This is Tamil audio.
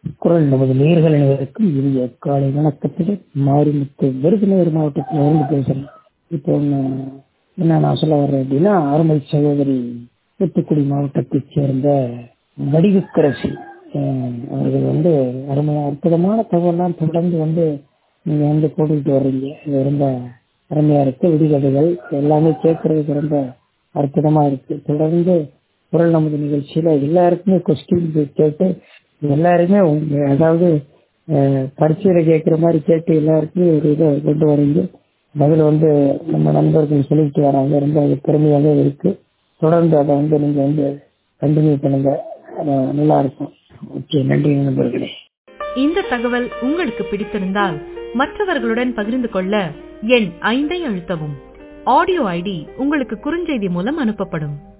குரல் நமது நேர்கள் அனைவருக்கும் இனிய காலை வணக்கத்துடன் மாரிமுத்து விருதுநகர் மாவட்டத்தில் இருந்து பேசுறேன் இப்போ ஒண்ணு என்ன நான் சொல்ல வர்றேன் அப்படின்னா அருமை சகோதரி தூத்துக்குடி மாவட்டத்தைச் சேர்ந்த வடிவுக்கரசி அஹ், அவர்கள் வந்து அருமை அற்புதமான தகவலாம் தொடர்ந்து வந்து நீங்க வந்து போட்டுக்கிட்டு வர்றீங்க இது ரொம்ப அருமையா இருக்கு விடுகதைகள் எல்லாமே கேட்கறதுக்கு ரொம்ப அற்புதமா இருக்கு தொடர்ந்து குரல் நமது நிகழ்ச்சியில எல்லாருக்குமே கொஸ்டின் கேட்டு எல்லாருமே உங்க அதாவது அஹ், பரீட்சையில கேட்கிற மாதிரி கேட்டு எல்லாருக்குமே ஒரு இதை கொண்டு வரீங்க பதில் வந்து நம்ம நண்பர்கள் சொல்லிட்டு வராங்க ரொம்ப அது பெருமையாக இருக்கு தொடர்ந்து அதை வந்து நீங்க வந்து கண்டினியூ பண்ணுங்க அஹ், நல்லா இருக்கும் ஓகே நன்றி நண்பர்களே இந்த தகவல் உங்களுக்கு பிடித்திருந்தால் மற்றவர்களுடன் பகிர்ந்து கொள்ள எண் ஐந்தை அழுத்தவும் ஆடியோ ஐடி உங்களுக்கு குறுஞ்செய்தி மூலம் அனுப்பப்படும்